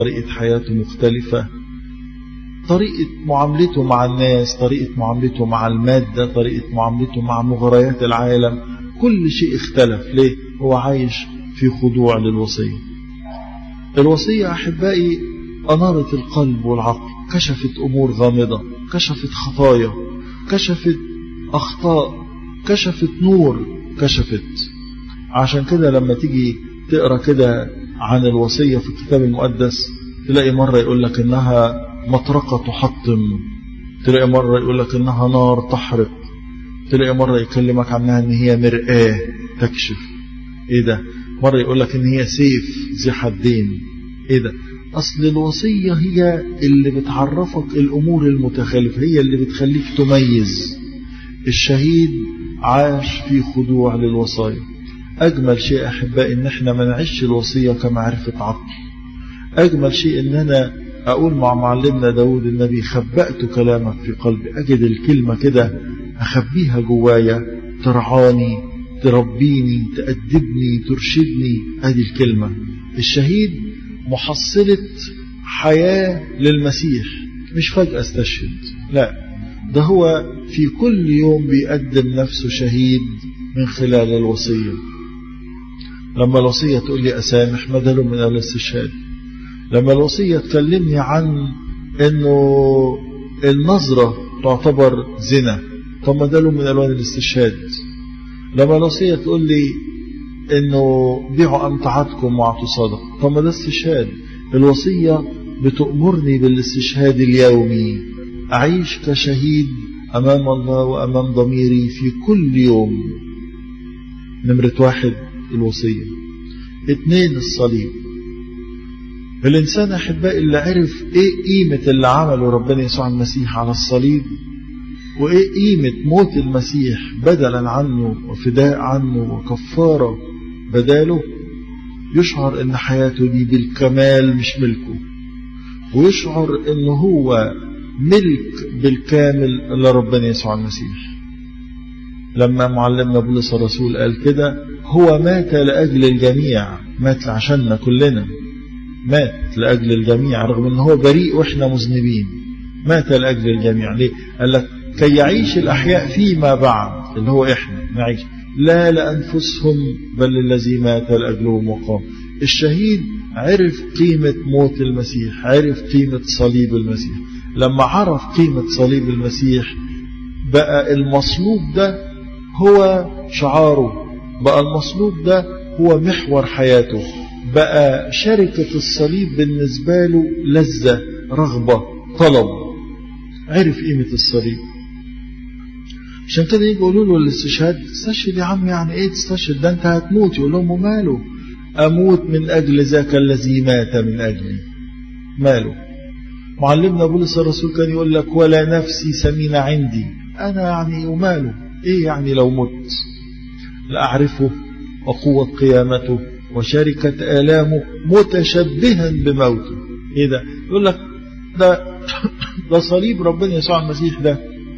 طريقة حياته مختلفة طريقة معاملته مع الناس طريقة معاملته مع المادة طريقة معاملته مع مغريات العالم كل شيء اختلف ليه هو عايش في خضوع للوصية الوصية أحبائي أنارت القلب والعقل كشفت أمور غامضة كشفت خطايا كشفت أخطاء كشفت نور كشفت عشان كده لما تيجي تقرأ كده عن الوصية في الكتاب المقدس تلاقي مرة يقول لك إنها مطرقة تحطم تلاقي مرة يقول لك إنها نار تحرق تلاقي مرة يكلمك عنها إن هي مرآة تكشف إيه ده مرة يقول لك إن هي سيف ذي حدين إيه ده أصل الوصية هي اللي بتعرفك الأمور المتخالفة هي اللي بتخليك تميز الشهيد عاش في خضوع للوصايا أجمل شيء أحبائي إن إحنا ما نعيش الوصية كمعرفة عقل أجمل شيء إن أنا أقول مع معلمنا داود النبي خبأت كلامك في قلبي أجد الكلمة كده أخبيها جوايا ترعاني تربيني تأدبني ترشدني هذه الكلمة الشهيد محصلة حياة للمسيح مش فجأة استشهد لا ده هو في كل يوم بيقدم نفسه شهيد من خلال الوصية لما الوصية تقول لي أسامح بدله من الاستشهاد لما الوصية تكلمني عن أنه النظرة تعتبر زنا طب ما ده من ألوان الاستشهاد لما الوصية تقول لي أنه بيعوا أمتعتكم واعطوا صدق طب ما ده استشهاد الوصية بتأمرني بالاستشهاد اليومي أعيش كشهيد أمام الله وأمام ضميري في كل يوم نمرة واحد الوصية اثنين الصليب الإنسان أحبائي اللي عرف إيه قيمة اللي عمله ربنا يسوع المسيح على الصليب وإيه قيمة موت المسيح بدلا عنه وفداء عنه وكفارة بداله يشعر إن حياته دي بالكمال مش ملكه ويشعر إن هو ملك بالكامل لربنا يسوع المسيح لما معلمنا بولس الرسول قال كده هو مات لأجل الجميع مات عشاننا كلنا مات لأجل الجميع رغم ان هو بريء واحنا مذنبين مات لأجل الجميع ليه قال لك كي يعيش الأحياء فيما بعد اللي هو احنا نعيش لا لأنفسهم بل الذي مات لأجلهم وقام الشهيد عرف قيمة موت المسيح عرف قيمة صليب المسيح لما عرف قيمة صليب المسيح بقى المصلوب ده هو شعاره بقى المصلوب ده هو محور حياته بقى شركة الصليب بالنسبة له لذة رغبة طلب عرف قيمة الصليب عشان كده يجي يقولوا له الاستشهاد استشهد يا عم يعني ايه تستشهد ده انت هتموت يقول لهم وماله اموت من اجل ذاك الذي مات من اجلي ماله معلمنا بولس الرسول كان يقول لك ولا نفسي سمينة عندي انا يعني وماله ايه يعني لو مت لأعرفه وقوة قيامته وشركة آلامه متشبها بموته ايه ده يقول لك ده ده صليب ربنا يسوع المسيح ده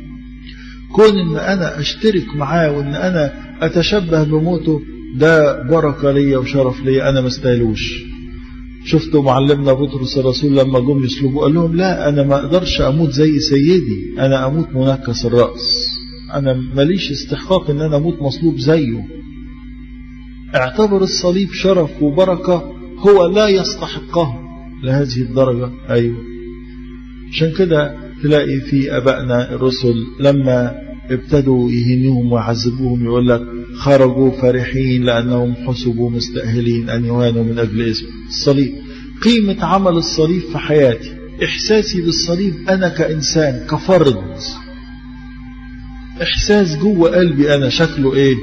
كون ان انا اشترك معاه وان انا اتشبه بموته ده بركة ليا وشرف ليا انا ما استاهلوش شفتوا معلمنا بطرس الرسول لما جم يسلبوا قال لهم لا انا ما اقدرش اموت زي سيدي انا اموت منكس الراس انا ماليش استحقاق ان انا اموت مصلوب زيه اعتبر الصليب شرف وبركة هو لا يستحقه لهذه الدرجة أيوة عشان كده تلاقي في أبائنا الرسل لما ابتدوا يهينوهم ويعذبوهم يقول لك خرجوا فرحين لأنهم حسبوا مستأهلين أن يهانوا من أجل اسم الصليب قيمة عمل الصليب في حياتي إحساسي بالصليب أنا كإنسان كفرد إحساس جوه قلبي أنا شكله إيه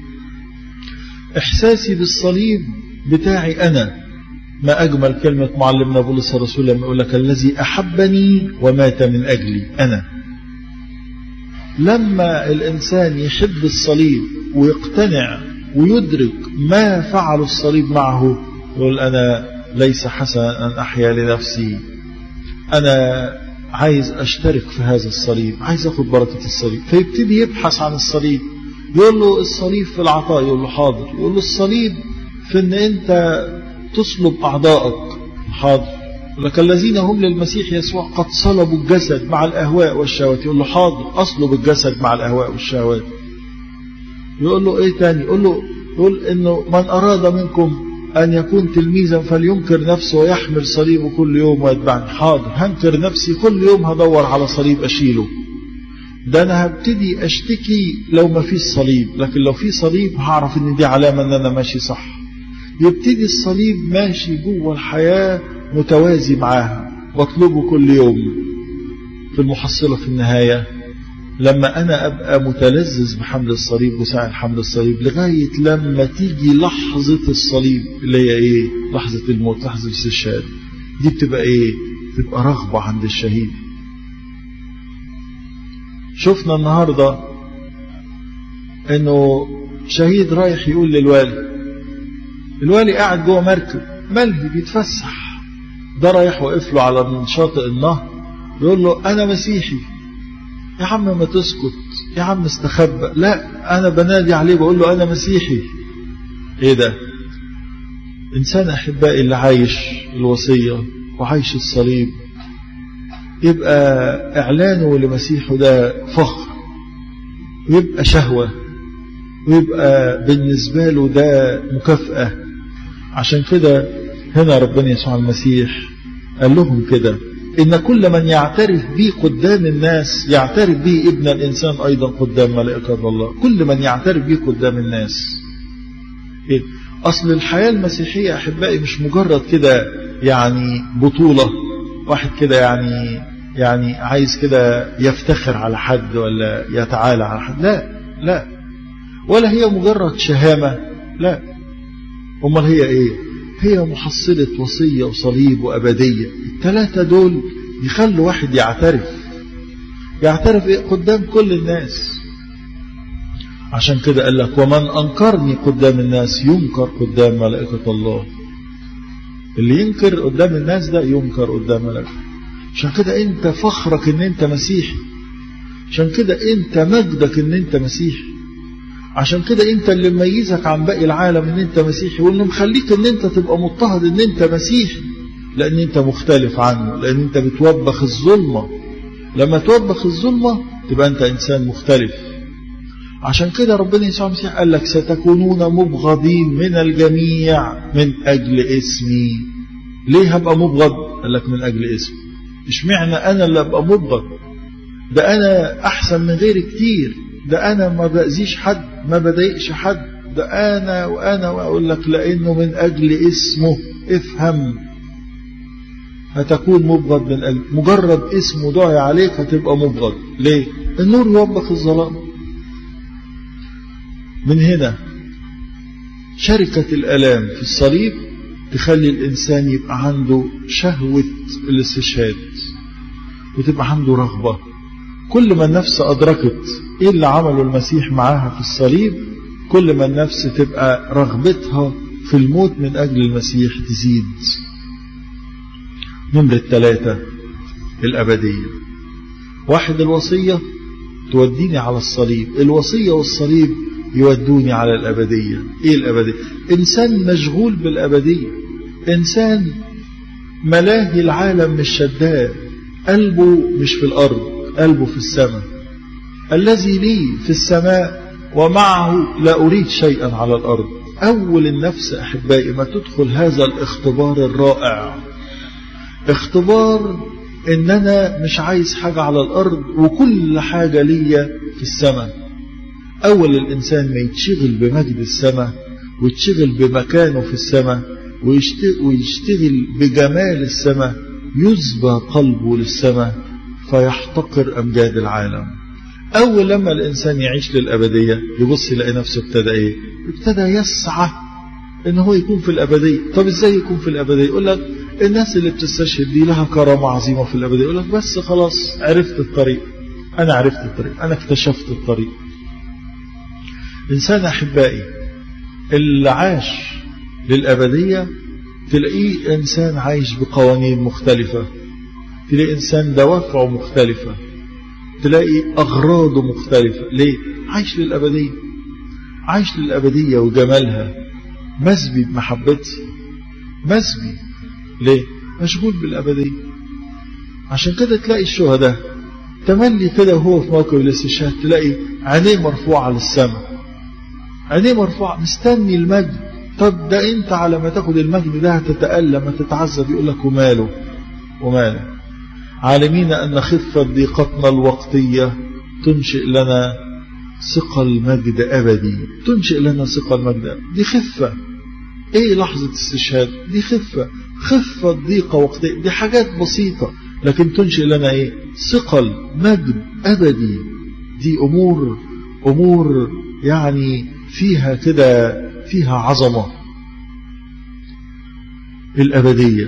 إحساسي بالصليب بتاعي أنا ما أجمل كلمة معلمنا بولس الرسول لما يقول لك الذي أحبني ومات من أجلي أنا لما الإنسان يحب الصليب ويقتنع ويدرك ما فعل الصليب معه يقول أنا ليس حسنا أن أحيا لنفسي أنا عايز أشترك في هذا الصليب عايز أخذ بركة الصليب فيبتدي يبحث عن الصليب يقول له الصليب في العطاء يقول له حاضر يقول له الصليب في ان انت تصلب اعضائك حاضر لك الذين هم للمسيح يسوع قد صلبوا الجسد مع الأهواء والشهوات يقول له حاضر أصلب الجسد مع الأهواء والشهوات يقول له إيه تاني يقول له يقول إنه من أراد منكم أن يكون تلميذا فلينكر نفسه ويحمل صليبه كل يوم ويتبعني حاضر هنكر نفسي كل يوم هدور على صليب أشيله ده أنا هبتدي أشتكي لو ما فيش صليب لكن لو في صليب هعرف إن دي علامة إن أنا ماشي صح يبتدي الصليب ماشي جوه الحياة متوازي معاها واطلبه كل يوم في المحصلة في النهاية لما أنا أبقى متلذذ بحمل الصليب وساعد حمل الصليب لغاية لما تيجي لحظة الصليب اللي هي إيه لحظة الموت لحظة الاستشهاد دي بتبقى إيه بتبقى رغبة عند الشهيد شفنا النهاردة إنه شهيد رايح يقول للوالي الوالي قاعد جوه مركب ملهي بيتفسح ده رايح واقف له على شاطئ النهر يقول له أنا مسيحي يا عم ما تسكت يا عم استخبى لا أنا بنادي عليه بقول له أنا مسيحي إيه ده إنسان أحبائي اللي عايش الوصية وعايش الصليب يبقى إعلانه لمسيحه ده فخر ويبقى شهوة ويبقى بالنسبة له ده مكافأة عشان كده هنا ربنا يسوع المسيح قال لهم كده إن كل من يعترف بي قدام الناس يعترف به ابن الإنسان أيضا قدام ملائكة الله كل من يعترف به قدام الناس إيه؟ أصل الحياة المسيحية أحبائي مش مجرد كده يعني بطولة واحد كده يعني يعني عايز كده يفتخر على حد ولا يتعالى على حد لا لا ولا هي مجرد شهامة لا أمال هي إيه هي محصلة وصية وصليب وأبدية الثلاثة دول يخلوا واحد يعترف يعترف إيه قدام كل الناس عشان كده قال لك ومن أنكرني قدام الناس ينكر قدام ملائكة الله اللي ينكر قدام الناس ده ينكر قدام ملائكة عشان كده انت فخرك ان انت مسيحي عشان كده انت مجدك ان انت مسيحي عشان كده انت اللي مميزك عن باقي العالم ان انت مسيحي واللي مخليك ان انت تبقى مضطهد ان انت مسيحي لان انت مختلف عنه لان انت بتوبخ الظلمة لما توبخ الظلمة تبقى انت انسان مختلف عشان كده ربنا يسوع المسيح قال لك ستكونون مبغضين من الجميع من اجل اسمي ليه هبقى مبغض قال لك من اجل اسمي اشمعنى انا اللي ابقى مبغض ده انا احسن من غيري كتير ده انا ما باذيش حد ما بضايقش حد ده انا وانا واقول لك لانه من اجل اسمه افهم هتكون مبغض من أجل مجرد اسمه دعي عليك هتبقى مبغض ليه النور يوبخ الظلام من هنا شركة الألام في الصليب تخلي الإنسان يبقى عنده شهوة الاستشهاد وتبقى عنده رغبة كل ما النفس أدركت إيه اللي عمله المسيح معاها في الصليب كل ما النفس تبقى رغبتها في الموت من أجل المسيح تزيد نمرة ثلاثة الأبدية واحد الوصية توديني على الصليب الوصية والصليب يودوني على الأبدية إيه الأبدية إنسان مشغول بالأبدية إنسان ملاهي العالم مش شداد قلبه مش في الأرض قلبه في السماء الذي لي في السماء ومعه لا أريد شيئا على الأرض أول النفس أحبائي ما تدخل هذا الاختبار الرائع اختبار ان انا مش عايز حاجة على الارض وكل حاجة ليا في السماء اول الانسان ما يتشغل بمجد السماء ويتشغل بمكانه في السماء ويشتغل بجمال السماء يزبى قلبه للسماء فيحتقر امجاد العالم اول لما الانسان يعيش للابدية يبص يلاقي نفسه ابتدى ايه ابتدى يسعى ان هو يكون في الابدية طب ازاي يكون في الابدية يقول لك الناس اللي بتستشهد دي لها كرامة عظيمة في الأبدية يقول لك بس خلاص عرفت الطريق أنا عرفت الطريق أنا اكتشفت الطريق إنسان أحبائي اللي عاش للأبدية تلاقيه إنسان عايش بقوانين مختلفة تلاقي إنسان دوافعه مختلفة تلاقي أغراضه مختلفة ليه؟ عايش للأبدية عايش للأبدية وجمالها مسبي بمحبتها مسبي ليه؟ مشغول بالأبدية عشان كده تلاقي الشهداء تملي كده وهو في موكب الاستشهاد تلاقي عينيه مرفوعة للسماء عينيه مرفوعة مستني المجد طب ده انت على ما تاخد المجد ده هتتألم هتتعذب يقول لك وماله وماله عالمين أن خفة ضيقتنا الوقتية تنشئ لنا ثقل مجد أبدي تنشئ لنا ثقل مجد أبدي دي خفة ايه لحظة استشهاد دي خفة خفة ضيقة وقتية دي حاجات بسيطة لكن تنشئ لنا ايه ثقل مجد أبدي دي أمور أمور يعني فيها كده فيها عظمة الأبدية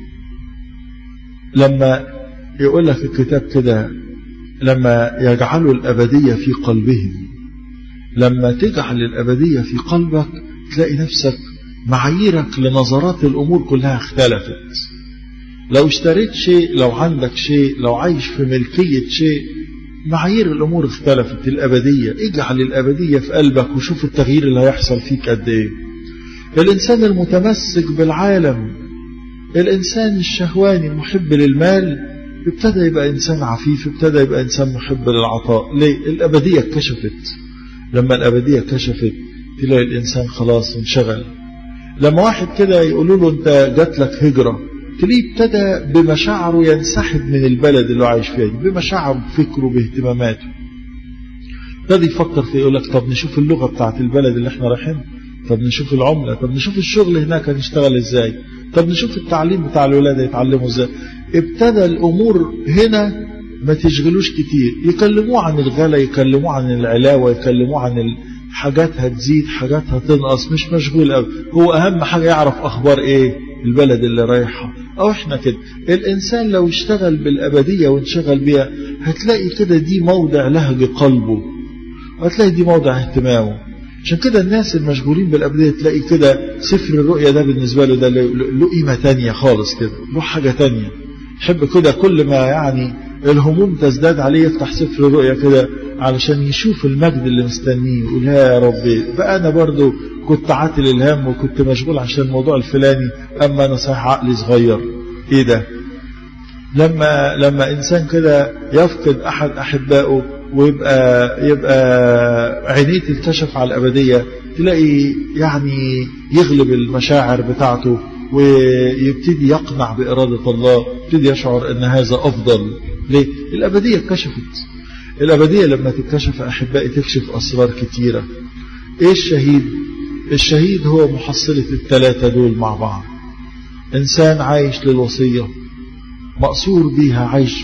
لما يقول لك الكتاب كده لما يجعلوا الأبدية في قلبهم لما تجعل الأبدية في قلبك تلاقي نفسك معاييرك لنظرات الأمور كلها اختلفت لو اشتريت شيء لو عندك شيء لو عايش في ملكية شيء معايير الأمور اختلفت الأبدية اجعل الأبدية في قلبك وشوف التغيير اللي هيحصل فيك قد ايه الإنسان المتمسك بالعالم الإنسان الشهواني المحب للمال ابتدى يبقى إنسان عفيف ابتدى يبقى إنسان محب للعطاء ليه؟ الأبدية اتكشفت لما الأبدية اتكشفت تلاقي الإنسان خلاص انشغل لما واحد كده يقولوا له أنت جات لك هجرة تلاقيه ابتدى بمشاعره ينسحب من البلد اللي هو عايش فيها دي بمشاعره بفكره باهتماماته ابتدى يفكر في يقول لك طب نشوف اللغة بتاعت البلد اللي احنا رايحين طب نشوف العملة طب نشوف الشغل هناك هنشتغل ازاي طب نشوف التعليم بتاع الولاد يتعلموا ازاي ابتدى الامور هنا ما تشغلوش كتير يكلموه عن الغلا يكلموه عن العلاوة يكلموه عن حاجات هتزيد حاجات هتنقص مش مشغول قوي هو اهم حاجة يعرف اخبار ايه البلد اللي رايحة او احنا كده الانسان لو اشتغل بالابدية وانشغل بيها هتلاقي كده دي موضع لهج قلبه وهتلاقي دي موضع اهتمامه عشان كده الناس المشغولين بالأبدية تلاقي كده سفر الرؤيا ده بالنسبة له ده له قيمة تانية خالص كده له حاجة تانية يحب كده كل ما يعني الهموم تزداد عليه يفتح سفر الرؤيا كده علشان يشوف المجد اللي مستنيه يقول يا ربي بقى أنا برضو كنت عاتل الهم وكنت مشغول عشان الموضوع الفلاني أما أنا صحيح عقلي صغير إيه ده لما لما إنسان كده يفقد أحد أحبائه ويبقى يبقى عينيه تنكشف على الأبدية تلاقي يعني يغلب المشاعر بتاعته ويبتدي يقنع بإرادة الله يبتدي يشعر أن هذا أفضل ليه؟ الأبدية اتكشفت الأبدية لما تتكشف أحبائي تكشف أسرار كتيرة إيه الشهيد؟ الشهيد هو محصلة الثلاثة دول مع بعض إنسان عايش للوصية مقصور بيها عايش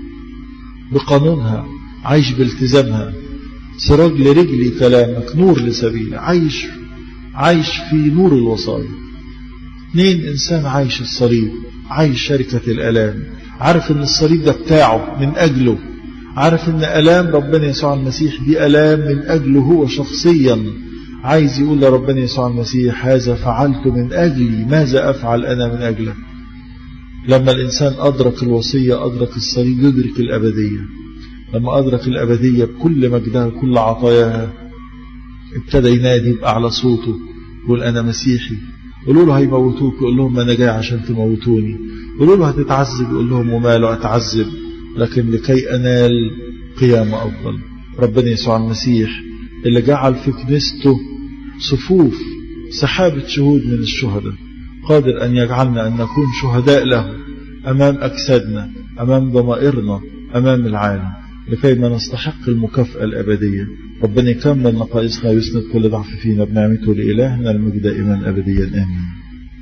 بقانونها عايش بالتزامها سراج لرجلي كلامك نور لسبيلي عايش عايش في نور الوصايا اثنين انسان عايش الصليب عايش شركة الالام عارف ان الصليب ده بتاعه من اجله عارف ان الام ربنا يسوع المسيح دي الام من اجله هو شخصيا عايز يقول لربنا يسوع المسيح هذا فعلت من اجلي ماذا افعل انا من اجلك لما الانسان ادرك الوصية ادرك الصليب يدرك الابدية لما أدرك الأبدية بكل مجدها بكل عطاياها ابتدى ينادي بأعلى صوته يقول أنا مسيحي قولوا له هيموتوك يقول لهم أنا جاي عشان تموتوني قولوا له هتتعذب يقول لهم وماله أتعذب لكن لكي أنال قيامة أفضل ربنا يسوع المسيح اللي جعل في كنيسته صفوف سحابة شهود من الشهداء قادر أن يجعلنا أن نكون شهداء له أمام أجسادنا أمام ضمائرنا أمام العالم لكي ما نستحق المكافأة الأبدية ربنا يكمل نقائصنا ويسند كل ضعف فينا بنعمته لإلهنا المجد دائما أبديا آمين